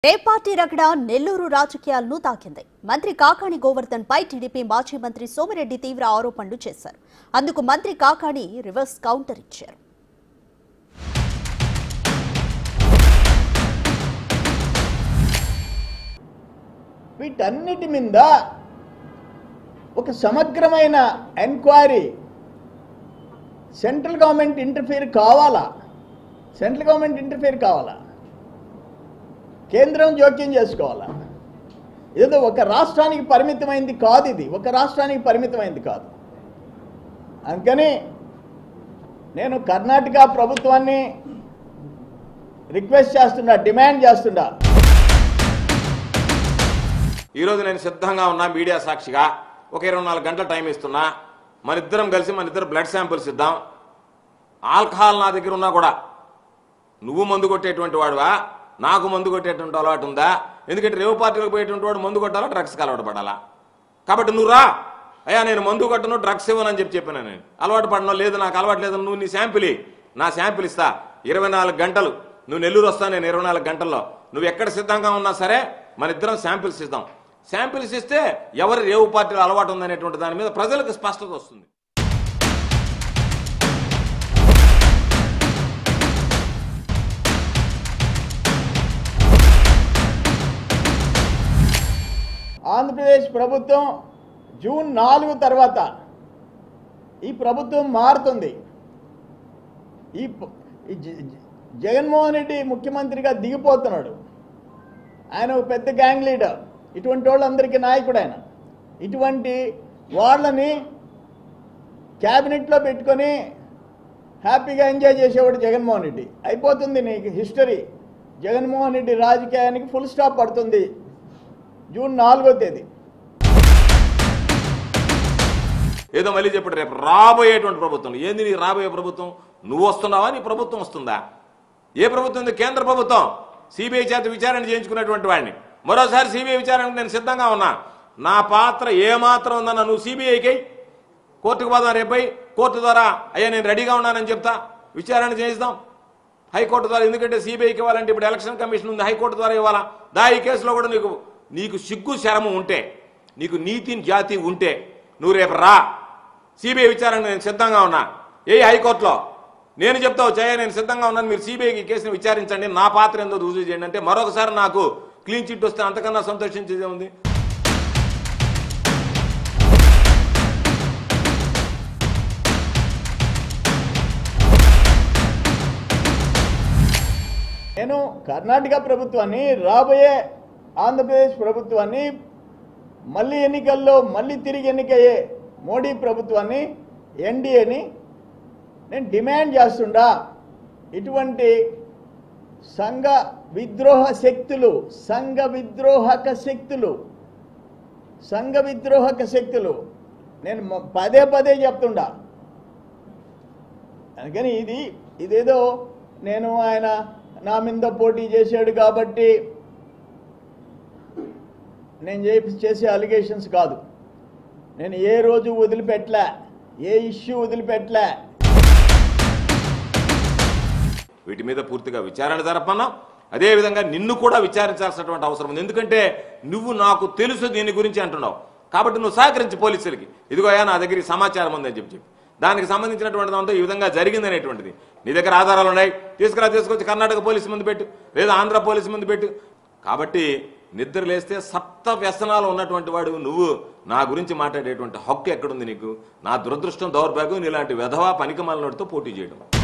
ఏ party రగడ నెల్లూరు రాజకీయాలను తాకింది మంత్రి కాకాణి గోవర్ధన్ పై టీడీపీ మాజీ మంత్రి సోమిరెడ్డి తీవ్ర ఆరోపణలు చేశారు అందుకు మంత్రి కాకాణి రివర్స్ కౌంటర్ ఇచ్చారు వీటన్నిటి మీద ఒక సమగ్రమైన ఎంక్వైరీ సెంట్రల్ గవర్నమెంట్ ఇంటర్ఫీర్ కావాలా సెంట్రల్ గవర్నమెంట్ ఇంటర్ఫీర్ కావాలా కేంద్రం జోక్యం చేసుకోవాలా ఏదో ఒక రాష్ట్రానికి పరిమితమైంది కాదు ఇది ఒక రాష్ట్రానికి పరిమితమైంది కాదు అందుకని నేను కర్ణాటక ప్రభుత్వాన్ని రిక్వెస్ట్ చేస్తున్నా డిమాండ్ చేస్తున్నా ఈరోజు నేను సిద్ధంగా ఉన్నా మీడియా సాక్షిగా ఒక ఇరవై నాలుగు గంటల టైం ఇస్తున్నా మన ఇద్దరం కలిసి మన ఇద్దరు బ్లడ్ శాంపిల్స్ ఇద్దాం ఆల్కహాల్ నా దగ్గర ఉన్నా కూడా నువ్వు మందు కొట్టేటువంటి వాడువా నాకు మందు కొట్టేటువంటి అలవాటు ఉందా ఎందుకంటే రేవు పార్టీలకు పోయేటువంటి వాడు మందు కొట్టాలా డ్రగ్స్కి అలవాటు పడాలా కాబట్టి నువ్వు రా అయ్యా నేను మందు కొట్టను డ్రగ్స్ ఇవ్వనని చెప్పి చెప్పాను నేను అలవాటు పడను లేదు నాకు అలవాటు లేదు నువ్వు నీ శాంపిల్ ఇయ్యి. నా శాంపిల్ ఇస్తా ఇరవై నాలుగు గంటలు నువ్వు నెల్లూరు వస్తా నేను ఇరవై నాలుగు గంటల్లో నువ్వు ఎక్కడ సిద్ధంగా ఉన్నా సరే మన ఇద్దరం శాంపిల్స్ ఇద్దాం శాంపిల్స్ ఇస్తే ఎవరి రేవు పార్టీలో అలవాటు ఉందనేటువంటి దాని మీద ప్రజలకు స్పష్టత వస్తుంది ఆంధ్రప్రదేశ్ ప్రభుత్వం జూన్ నాలుగు తర్వాత ఈ ప్రభుత్వం మారుతుంది ఈ ప- ఈ జ- జ- జగన్మోహన్ రెడ్డి ముఖ్యమంత్రిగా దిగిపోతున్నాడు ఆయన ఒక పెద్ద గ్యాంగ్ లీడర్ ఇటువంటి వాళ్ళందరికీ నాయకుడు ఆయన ఇటువంటి వాళ్ళని క్యాబినెట్లో పెట్టుకొని హ్యాపీగా ఎంజాయ్ చేసేవాడు జగన్మోహన్ రెడ్డి అయిపోతుంది నీకు హిస్టరీ జగన్మోహన్ రెడ్డి రాజకీయానికి ఫుల్ స్టాప్ పడుతుంది జూన్ నాలుగో తేదీ ఏదో మళ్ళీ చెప్పాడు రేపు రాబోయేటువంటి ప్రభుత్వం ఏంది నీ రాబోయే ప్రభుత్వం నువ్వు వస్తున్నావా నీ ప్రభుత్వం వస్తుందా ఏ ప్రభుత్వం ఉంది కేంద్ర ప్రభుత్వం సిబిఐ చేత విచారణ చేయించుకున్నటువంటి వాడిని మరోసారి సిబిఐ విచారణకు నేను సిద్ధంగా ఉన్నా నా పాత్ర ఏమాత్రం ఉందన్న నువ్వు సిబిఐకి కోర్టుకు పోదాం రేపై కోర్టు ద్వారా అయ్యా నేను రెడీగా ఉన్నానని చెప్తా విచారణ చేయిస్తాం హైకోర్టు ద్వారా ఎందుకంటే సిబిఐకి ఇవ్వాలంటే ఇప్పుడు ఎలక్షన్ కమిషన్ ఉంది హైకోర్టు ద్వారా ఇవ్వాలా దా ఈ కేసులో కూడా నీకు నీకు సిగ్గు శరము ఉంటే నీకు నీతి జాతి ఉంటే నువ్వు రేపు రా సిబిఐ విచారణ నేను సిద్ధంగా ఉన్నా ఏ హైకోర్టులో నేను చెప్తా వచ్చాయా నేను సిద్ధంగా ఉన్నాను మీరు సిబిఐకి కేసుని విచారించండి నా పాత్ర ఏందో రుజువు చేయండి అంటే మరొకసారి నాకు క్లీన్ చిట్ వస్తే అంతకన్నా సంతోషించేదే ఉంది నేను కర్ణాటక ప్రభుత్వాన్ని రాబోయే ఆంధ్రప్రదేశ్ ప్రభుత్వాన్ని మళ్ళీ ఎన్నికల్లో మళ్ళీ తిరిగి ఎన్నికయ్యే మోడీ ప్రభుత్వాన్ని ఎన్డీఏని నేను డిమాండ్ చేస్తుండా ఇటువంటి సంఘ విద్రోహ శక్తులు సంఘ విద్రోహక శక్తులు సంఘ విద్రోహక శక్తులు నేను మ- పదే పదే చెప్తుండా అందుకని ఇది ఇదేదో నేను ఆయన నా మీద పోటీ చేశాడు కాబట్టి నేను చే- చేసే అలిగేషన్స్ కాదు నేను ఏ రోజు వదిలిపెట్టలే ఏ ఇష్యూ వదిలిపెట్టలే వీటి మీద పూర్తిగా విచారణ జరపన్నా అదేవిధంగా నిన్ను కూడా విచారించాల్సినటువంటి అవసరం ఉంది ఎందుకంటే నువ్వు నాకు తెలుసు దీని గురించి అంటున్నావు కాబట్టి నువ్వు సహకరించి పోలీసులకి ఇదిగోయా నా దగ్గర ఈ సమాచారం ఉందని చెప్పి చెప్పి దానికి సంబంధించినటువంటి దాంతో ఈ విధంగా జరిగిందనేటువంటిది నీ దగ్గర ఆధారాలు ఉన్నాయి తీసుకురా తీసుకొచ్చి కర్ణాటక పోలీసు ముందు పెట్టు లేదా ఆంధ్ర పోలీసు ముందు పెట్టు కాబట్టి నిద్ర లేస్తే సప్త వ్యసనాలు ఉన్నటువంటి వాడు నువ్వు నా గురించి మాట్లాడేటువంటి హక్కు ఎక్కడుంది నీకు నా దురదృష్టం దౌర్భాగ్యం ఇలాంటి వెధవా పనికిమాలినోడితో పోటీ చేయడం